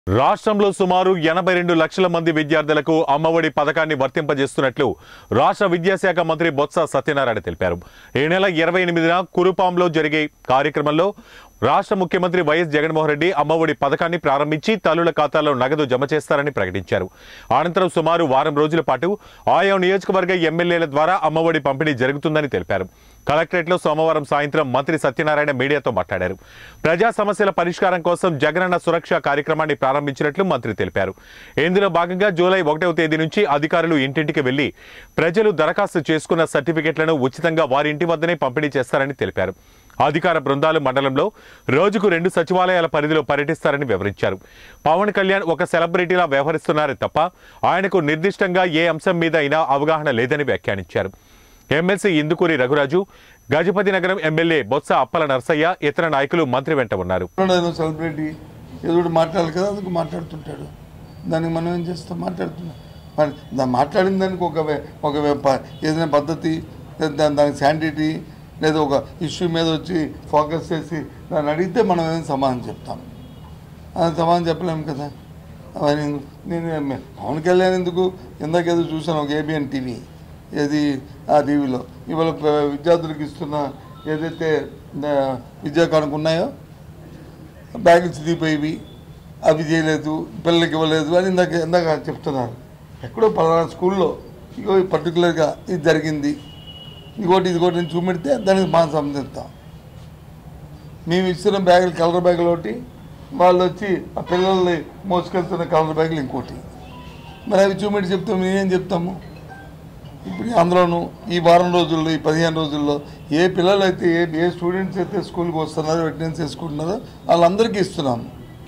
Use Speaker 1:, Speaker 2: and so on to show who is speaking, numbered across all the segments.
Speaker 1: రాష్ట్రంలో సుమారు ఎనభై రెండు లక్షల మంది విద్యార్థులకు అమ్మఒడి పథకాన్ని వర్తింపజేస్తున్నట్లు రాష్ట్ర విద్యాశాఖ మంత్రి బొత్స సత్యనారాయణ తెలిపారు ఈ నెల ఇరవై ఎనిమిదిన కురుపాంలో జరిగే కార్యక్రమంలో రాష్ట్ర ముఖ్యమంత్రి వైఎస్ జగన్మోహన్ రెడ్డి అమ్మఒడి పథకాన్ని ప్రారంభించి తల్లుల ఖాతాలో నగదు జమ చేస్తారని ప్రకటించారు అనంతరం సుమారు వారం రోజుల పాటు ఆయా నియోజకవర్గ ఎమ్మెల్యేల ద్వారా అమ్మఒడి పంపిణీ జరుగుతుందని తెలిపారు కలెక్టరేట్లో సోమవారం సాయంత్రం మంత్రి సత్యనారాయణ మీడియాతో మాట్లాడారు ప్రజా సమస్యల పరిష్కారం కోసం జగనన్న సురక్ష కార్యక్రమాన్ని ప్రారంభించినట్లు మంత్రి తెలిపారు ఇందులో భాగంగా జూలై ఒకటవ తేదీ నుంచి అధికారులు ఇంటింటికి వెళ్లి ప్రజలు దరఖాస్తు చేసుకున్న సర్టిఫికెట్లను ఉచితంగా వారి ఇంటి వద్దనే పంపిణీ చేస్తారని తెలిపారు అధికార బృందాలు మండలంలో రోజుకు రెండు సచివాలయాల పరిధిలో పర్యటిస్తారని వివరించారు పవన్ కళ్యాణ్ ఒక సెలబ్రిటీలా వ్యవహరిస్తున్నారే తప్ప ఆయనకు నిర్దిష్టంగా ఏ అంశం మీద అయినా అవగాహన లేదని వ్యాఖ్యానించారు ఎమ్మెల్సీ ఇందుకూరి రఘురాజు గజపతి నగరం ఎమ్మెల్యే బొత్స అప్పల నర్సయ్య ఇతర నాయకులు మంత్రి వెంట ఉన్నారు
Speaker 2: ఏదో సెలబ్రిటీ ఏదో ఒకటి మాట్లాడాలి కదా అందుకు మాట్లాడుతుంటాడు దానికి మనం ఏం చేస్తాం మాట్లాడుతున్నాం మరి దా- మాట్లాడిన దానికి ఒక వే- ఒక వే- ప- ఏదైనా పద్ధతి లేదా దాని దానికి శాంటిటీ లేదా ఒక ఇష్యూ మీద వచ్చి ఫోకస్ చేసి దాన్ని అడిగితే మనం ఏదైనా సమాధానం చెప్తాం అది సమాధానం చెప్పలేము కదా అవన్నీ నేను ఎమ్మె- పవన్ కళ్యాణ్ ఎందుకు ఇందాక ఏదో చూసాను ఒక ఏబిఎన్ టీవీ ఏది ఆ టీవీలో ఇవాళ ప- విద్యార్థులకు ఇస్తున్న ఏదైతే ఆ, విద్యా కానుక ఉన్నాయో బ్యాగులు చిరిగిపోయి అవి చేయలేదు పిల్లలకి ఇవ్వలేదు అని ఇందాక ఇందాక చెప్తున్నారు ఎక్కడో పలానా స్కూల్లో ఇగో పర్టికులర్గా ఇది జరిగింది ఇదిగోటి ఇదిగోటి నేను చూపెడితే దానికి మనం సంబంధిస్తాం మేము ఇస్తున్న బ్యాగులు కలర్ బ్యాగులు ఒకటి వాళ్ళు వచ్చి ఆ పిల్లల్ని మోసుకెళ్తున్న కలర్ బ్యాగులు ఇంకోటి మరి అవి చూపెట్టి చెప్తాం మేమేం చెప్తాము ఇప్పుడు అందులోనూ ఈ వారం రోజుల్లో ఈ పదిహేను రోజుల్లో ఏ పిల్లలు అయితే ఏ ఏ స్టూడెంట్స్ అయితే స్కూల్కి వస్తున్నారో అటెండెన్స్ వేసుకుంటున్నారో వాళ్ళందరికీ ఇస్తున్నాము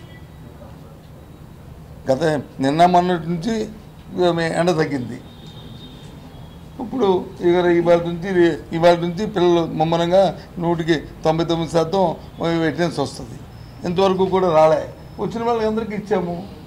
Speaker 2: గత నిన్న మొన్నటి నుంచి మే- ఎండ తగ్గింది ఇప్పుడు ఇక ఇవాళ నుంచి ఇవాళ నుంచి పిల్లలు ముమ్మరంగా నూటికి తొంభై తొమ్మిది శాతం అటెండెన్స్ వస్తుంది ఇంతవరకు కూడా రాలే వచ్చిన వాళ్ళకి అందరికీ ఇచ్చాము